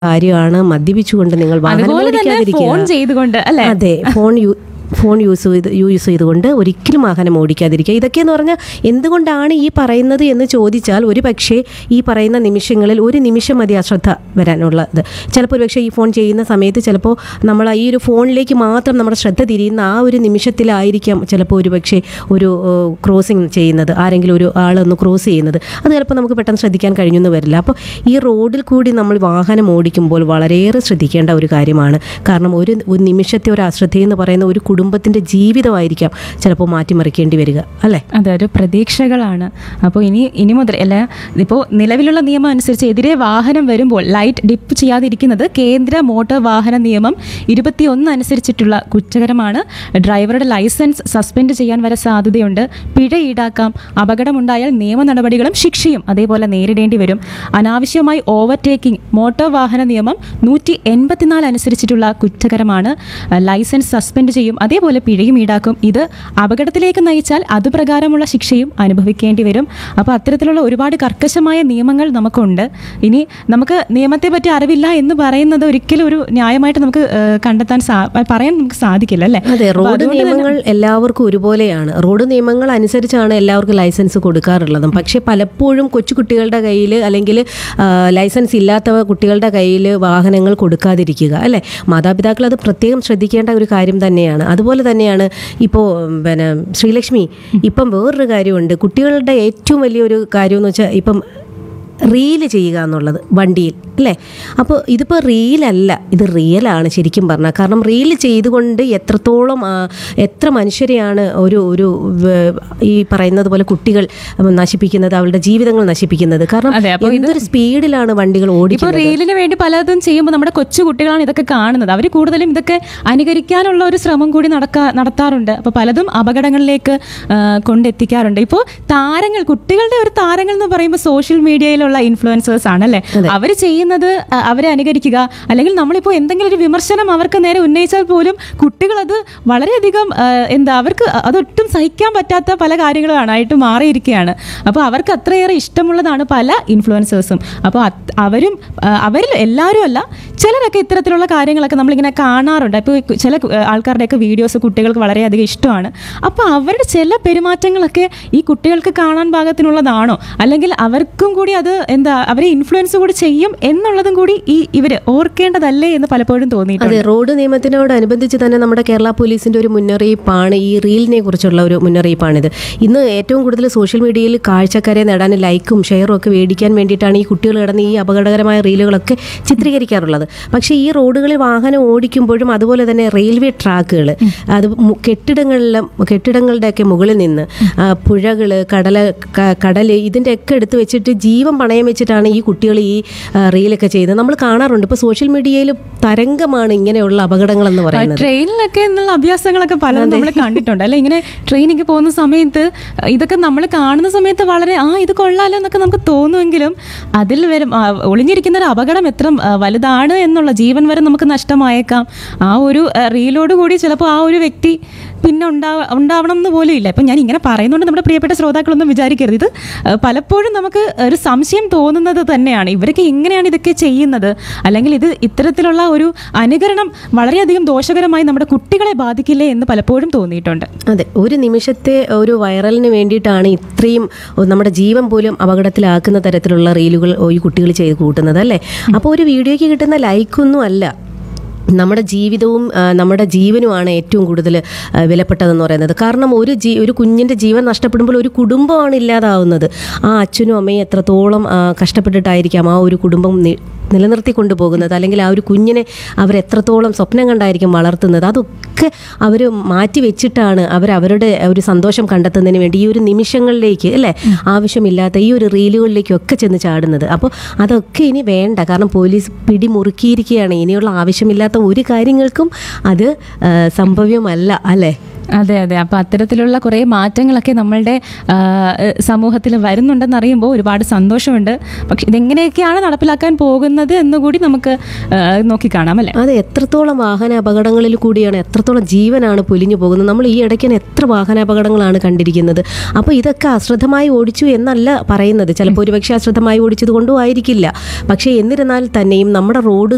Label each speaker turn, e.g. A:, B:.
A: കാര്യമാണ് മദ്യപിച്ചുകൊണ്ട് നിങ്ങൾ വാഹനം
B: അതുപോലെ തന്നെ
A: ഓടിക്കാതിരിക്കുക
B: ഫോൺ ചെയ്തുകൊണ്ട് അല്ലെ
A: അതെ ഫോൺ യു ഫോൺ യൂസ് ചെയ്ത് യൂസ് ചെയ്തുകൊണ്ട് ഒരിക്കലും വാഹനം ഓടിക്കാതിരിക്കുക ഇതൊക്കെയെന്ന് പറഞ്ഞാൽ എന്തുകൊണ്ടാണ് ഈ പറയുന്നത് എന്ന് ചോദിച്ചാൽ ഒരു പക്ഷേ ഈ പറയുന്ന നിമിഷങ്ങളിൽ ഒരു നിമിഷം മതി അശ്രദ്ധ വരാനുള്ളത് ചിലപ്പോൾ ഒരു പക്ഷേ ഈ ഫോൺ ചെയ്യുന്ന സമയത്ത് ചിലപ്പോൾ നമ്മൾ ഈ ഒരു ഫോണിലേക്ക് മാത്രം നമ്മുടെ ശ്രദ്ധ തിരിയുന്ന ആ ഒരു നിമിഷത്തിലായിരിക്കാം ചിലപ്പോൾ ഒരു പക്ഷേ ഒരു ക്രോസിങ് ചെയ്യുന്നത് ആരെങ്കിലും ഒരു ആളൊന്ന് ക്രോസ് ചെയ്യുന്നത് അത് ചിലപ്പോൾ നമുക്ക് പെട്ടെന്ന് ശ്രദ്ധിക്കാൻ കഴിഞ്ഞെന്ന് വരില്ല അപ്പോൾ ഈ റോഡിൽ കൂടി നമ്മൾ വാഹനം ഓടിക്കുമ്പോൾ വളരെയേറെ ശ്രദ്ധിക്കേണ്ട ഒരു കാര്യമാണ് കാരണം ഒരു ഒരു നിമിഷത്തെ ഒരു അശ്രദ്ധയെന്ന് പറയുന്ന ഒരു കുടുംബത്തിൻ്റെ ജീവിതമായിരിക്കാം ചിലപ്പോൾ മാറ്റിമറിക്കേണ്ടി വരിക അല്ലേ
B: അതെ ഒരു പ്രതീക്ഷകളാണ് അപ്പോൾ ഇനി ഇനി മുതൽ അല്ല ഇപ്പോൾ നിലവിലുള്ള നിയമം അനുസരിച്ച് എതിരെ വാഹനം വരുമ്പോൾ ലൈറ്റ് ഡിപ്പ് ചെയ്യാതിരിക്കുന്നത് കേന്ദ്ര മോട്ടോർ വാഹന നിയമം ഇരുപത്തിയൊന്ന് അനുസരിച്ചിട്ടുള്ള കുറ്റകരമാണ് ഡ്രൈവറുടെ ലൈസൻസ് സസ്പെൻഡ് ചെയ്യാൻ വരെ സാധ്യതയുണ്ട് പിഴ ഈടാക്കാം അപകടമുണ്ടായാൽ നിയമ നടപടികളും ശിക്ഷയും അതേപോലെ നേരിടേണ്ടി വരും അനാവശ്യമായി ഓവർടേക്കിംഗ് മോട്ടോർ വാഹന നിയമം നൂറ്റി എൺപത്തിനാല് അനുസരിച്ചിട്ടുള്ള കുറ്റകരമാണ് ലൈസൻസ് സസ്പെൻഡ് ചെയ്യും അതേപോലെ പിഴയും ഈടാക്കും ഇത് അപകടത്തിലേക്ക് നയിച്ചാൽ അതുപ്രകാരമുള്ള ശിക്ഷയും അനുഭവിക്കേണ്ടി വരും അപ്പോൾ അത്തരത്തിലുള്ള ഒരുപാട് കർക്കശമായ നിയമങ്ങൾ നമുക്കുണ്ട് ഇനി നമുക്ക് നിയമത്തെ പറ്റി അറിവില്ല എന്ന് പറയുന്നത് ഒരിക്കലും ഒരു ന്യായമായിട്ട് നമുക്ക് ഏഹ്, കണ്ടെത്താൻ സാ പറയാൻ നമുക്ക് സാധിക്കില്ല അല്ലേ
A: അതെ
B: അപ്പോൾ
A: റോഡ്
B: അതുകൊണ്ട് തന്നെ-
A: നിയമങ്ങൾ എല്ലാവർക്കും ഒരുപോലെയാണ് റോഡ് നിയമങ്ങൾ അനുസരിച്ചാണ് എല്ലാവർക്കും ലൈസൻസ് കൊടുക്കാറുള്ളതും പക്ഷേ പലപ്പോഴും കൊച്ചു കുട്ടികളുടെ കയ്യിൽ അല്ലെങ്കിൽ ആ, ലൈസൻസ് ഇല്ലാത്ത കുട്ടികളുടെ കയ്യിൽ വാഹനങ്ങൾ കൊടുക്കാതിരിക്കുക അല്ലേ മാതാപിതാക്കൾ അത് പ്രത്യേകം ശ്രദ്ധിക്കേണ്ട ഒരു കാര്യം തന്നെയാണ് അതുപോലെ തന്നെയാണ് ഇപ്പോൾ പിന്നെ ശ്രീലക്ഷ്മി ഇപ്പം വേറൊരു കാര്യമുണ്ട് കുട്ടികളുടെ ഏറ്റവും വലിയൊരു കാര്യം എന്ന് വെച്ചാൽ ഇപ്പം റീല് ചെയ്യുക എന്നുള്ളത് വണ്ടിയിൽ അല്ലേ അപ്പോൾ ഇതിപ്പോൾ റീലല്ല ഇത് റിയലാണ് ശരിക്കും പറഞ്ഞാൽ കാരണം റീൽ ചെയ്തുകൊണ്ട് എത്രത്തോളം ആ, എത്ര മനുഷ്യരെയാണ് ഒരു ഒരു വ- ഈ പറയുന്നത് പോലെ കുട്ടികൾ നശിപ്പിക്കുന്നത് അവരുടെ ജീവിതങ്ങൾ നശിപ്പിക്കുന്നത് കാരണം
B: അതെ, അപ്പോൾ ഇത്
A: എന്തൊരു സ്പീഡിലാണ് വണ്ടികൾ
B: ഇപ്പോൾ
A: ഓടിക്കുന്നത്
B: റീലിന് വേണ്ടി പലതും ചെയ്യുമ്പോൾ നമ്മുടെ കൊച്ചു കുട്ടികളാണ് ഇതൊക്കെ കാണുന്നത് അവർ കൂടുതലും ഇതൊക്കെ അനുകരിക്കാനുള്ള ഒരു ശ്രമം കൂടി നടക്കാ നടത്താറുണ്ട് അപ്പോൾ പലതും അപകടങ്ങളിലേക്ക് ആ, കൊണ്ടെത്തിക്കാറുണ്ട് ഇപ്പോൾ താരങ്ങൾ കുട്ടികളുടെ ഒരു താരങ്ങൾ എന്ന് പറയുമ്പോൾ സോഷ്യൽ മീഡിയയിലുള്ള ഇൻഫ്ലുവൻസേഴ്സ് ആണ് അല്ലേ അവർ ചെയ്യുന്നത് ആ, അവരെ അനുകരിക്കുക അല്ലെങ്കിൽ നമ്മളിപ്പോൾ എന്തെങ്കിലും ഒരു വിമർശനം അവർക്ക് നേരെ ഉന്നയിച്ചാൽ പോലും കുട്ടികൾ അത് വളരെയധികം ആ, എന്താ അവർക്ക് അതൊട്ടും സഹിക്കാൻ പറ്റാത്ത പല കാര്യങ്ങളുമാണ് ആയിട്ട് മാറിയിരിക്കുകയാണ് അപ്പോൾ അവർക്ക് അത്രയേറെ ഇഷ്ടമുള്ളതാണ് പല ഇൻഫ്ലുവൻസേഴ്സും അപ്പോൾ അത് അവരും ആ, അവരിൽ എല്ലാവരും അല്ല ചിലരൊക്കെ ഇത്തരത്തിലുള്ള കാര്യങ്ങളൊക്കെ നമ്മളിങ്ങനെ കാണാറുണ്ട് ഇപ്പോൾ ചില കു- ആൾക്കാരുടെയൊക്കെ വീഡിയോസ് കുട്ടികൾക്ക് വളരെയധികം ഇഷ്ടമാണ് അപ്പോൾ അവരുടെ ചില പെരുമാറ്റങ്ങളൊക്കെ ഈ കുട്ടികൾക്ക് കാണാൻ പാകത്തിനുള്ളതാണോ അല്ലെങ്കിൽ അവർക്കും കൂടി അത് എന്താ അവരെ ഇൻഫ്ലുവൻസ് കൂടി ചെയ്യും എന്നുള്ളതും കൂടി ഈ ഇവർ ഓർക്കേണ്ടതല്ലേ എന്ന് പലപ്പോഴും തോന്നിയിട്ടുണ്ട്
A: അതെ റോഡ് നിയമത്തിനോടനുബന്ധിച്ച് തന്നെ നമ്മുടെ കേരള പോലീസിന്റെ ഒരു മുന്നറിയിപ്പാണ് ഈ റീലിനെ കുറിച്ചുള്ള ഒരു മുന്നറിയിപ്പാണിത് ഇന്ന് ഏറ്റവും കൂടുതൽ സോഷ്യൽ മീഡിയയിൽ കാഴ്ചക്കാരെ നേടാൻ ലൈക്കും ഷെയറും ഒക്കെ മേടിക്കാൻ വേണ്ടിയിട്ടാണ് ഈ കുട്ടികൾ കിടന്ന് ഈ അപകടകരമായ റീലുകളൊക്കെ ചിത്രീകരിക്കാറുള്ളത് പക്ഷേ ഈ റോഡുകളിൽ വാഹനം ഓടിക്കുമ്പോഴും അതുപോലെ തന്നെ റെയിൽവേ ട്രാക്കുകൾ അത് മു- കെട്ടിടങ്ങളിലും കെട്ടിടങ്ങളുടെയൊക്കെ മുകളിൽ നിന്ന് പുഴകൾ കടല ക- കടല് ഇതിൻ്റെ ഒക്കെ എടുത്ത് വെച്ചിട്ട് ജീവൻ പണയം വെച്ചിട്ടാണ് ഈ കുട്ടികൾ ഈ ആ, റീലൊക്കെ ചെയ്യുന്നത് നമ്മൾ കാണാറുണ്ട് ഇപ്പോൾ സോഷ്യൽ മീഡിയയിൽ തരംഗമാണ് ഇങ്ങനെയുള്ള അപകടങ്ങൾ എന്ന് പറയുന്നത്
B: ട്രെയിനിലൊക്കെ എന്നുള്ള അഭ്യാസങ്ങളൊക്കെ പലതും നമ്മൾ കണ്ടിട്ടുണ്ട് അല്ലെ ഇങ്ങനെ ട്രെയിനിക്ക് പോകുന്ന സമയത്ത് ഇതൊക്കെ നമ്മൾ കാണുന്ന സമയത്ത് വളരെ ആ ഇത് കൊള്ളാലോ എന്നൊക്കെ നമുക്ക് തോന്നുമെങ്കിലും അതിൽ വരും ആ, ഒളിഞ്ഞിരിക്കുന്ന ഒരു അപകടം എത്ര ആ, വലുതാണ് എന്നുള്ള ജീവൻ വരെ നമുക്ക് നഷ്ടമായേക്കാം ആ ഒരു ആ, റീലോട് കൂടി ചിലപ്പോൾ ആ ഒരു വ്യക്തി പിന്നെ ഉണ്ടാവ ഉണ്ടാവണം എന്ന് പോലും ഇല്ല ഇപ്പം ഞാൻ ഇങ്ങനെ പറയുന്നതുകൊണ്ട് നമ്മുടെ പ്രിയപ്പെട്ട ശ്രോതാക്കളൊന്നും വിചാരിക്കരുത് ഇത് ആ, പലപ്പോഴും നമുക്ക് ഒരു സംശയം തോന്നുന്നത് തന്നെയാണ് ഇവരൊക്കെ എങ്ങനെയാണ് ഇതൊക്കെ ചെയ്യുന്നത് അല്ലെങ്കിൽ ഇത് ഇത്തരത്തിലുള്ള ഒരു അനുകരണം വളരെയധികം ദോഷകരമായി നമ്മുടെ കുട്ടികളെ ബാധിക്കില്ലേ എന്ന് പലപ്പോഴും തോന്നിയിട്ടുണ്ട്
A: അതെ ഒരു നിമിഷത്തെ ഒരു വൈറലിന് വേണ്ടിയിട്ടാണ് ഇത്രയും നമ്മുടെ ജീവൻ പോലും അപകടത്തിലാക്കുന്ന തരത്തിലുള്ള റീലുകൾ ഈ കുട്ടികൾ ചെയ്ത് കൂട്ടുന്നത് അല്ലേ അപ്പോൾ ഒരു വീഡിയോയ്ക്ക് കിട്ടുന്ന ലൈക്കൊന്നും അല്ല നമ്മുടെ ജീവിതവും ആ, നമ്മുടെ ജീവനുമാണ് ഏറ്റവും കൂടുതൽ ആ, വിലപ്പെട്ടതെന്ന് പറയുന്നത് കാരണം ഒരു ജീ ഒരു കുഞ്ഞിൻ്റെ ജീവൻ നഷ്ടപ്പെടുമ്പോൾ ഒരു കുടുംബമാണ് ഇല്ലാതാവുന്നത് ആ അച്ഛനും അമ്മയും എത്രത്തോളം ആ, കഷ്ടപ്പെട്ടിട്ടായിരിക്കാം ആ ഒരു കുടുംബം നി- നിലനിർത്തി കൊണ്ടുപോകുന്നത് അല്ലെങ്കിൽ ആ ഒരു കുഞ്ഞിനെ അവരെത്രത്തോളം സ്വപ്നം കണ്ടായിരിക്കും വളർത്തുന്നത് അതൊക്കെ അവർ മാറ്റി വെച്ചിട്ടാണ് അവർ അവരുടെ ഒരു സന്തോഷം കണ്ടെത്തുന്നതിന് വേണ്ടി ഈ ഒരു നിമിഷങ്ങളിലേക്ക് അല്ലേ ആവശ്യമില്ലാത്ത ഈ ഒരു റീലുകളിലേക്കൊക്കെ ചെന്ന് ചാടുന്നത് അപ്പോൾ അതൊക്കെ ഇനി വേണ്ട കാരണം പോലീസ് പിടിമുറുക്കിയിരിക്കുകയാണ് ഇനിയുള്ള ആവശ്യമില്ലാത്ത ഒരു കാര്യങ്ങൾക്കും അത് ആ, സംഭവ്യമല്ല അല്ലേ
B: അതെ അതെ അപ്പോൾ അത്തരത്തിലുള്ള കുറേ മാറ്റങ്ങളൊക്കെ നമ്മളുടെ ആ, സമൂഹത്തിൽ വരുന്നുണ്ടെന്ന് അറിയുമ്പോൾ ഒരുപാട് സന്തോഷമുണ്ട് പക്ഷെ ഇതെങ്ങനെയൊക്കെയാണ് നടപ്പിലാക്കാൻ പോകുന്നത് എന്നുകൂടി നമുക്ക് ആ, നോക്കിക്കാണാം അല്ലേ
A: അത് എത്രത്തോളം വാഹന അപകടങ്ങളിൽ കൂടിയാണ് എത്രത്തോളം ജീവനാണ് പൊലിഞ്ഞു പോകുന്നത് നമ്മൾ ഈ ഇടയ്ക്ക് തന്നെ എത്ര വാഹന അപകടങ്ങളാണ് കണ്ടിരിക്കുന്നത് അപ്പോൾ ഇതൊക്കെ അശ്രദ്ധമായി ഓടിച്ചു എന്നല്ല പറയുന്നത് ചിലപ്പോൾ ഒരുപക്ഷെ അശ്രദ്ധമായി ഓടിച്ചത് കൊണ്ടും ആയിരിക്കില്ല പക്ഷേ എന്നിരുന്നാൽ തന്നെയും നമ്മുടെ റോഡ്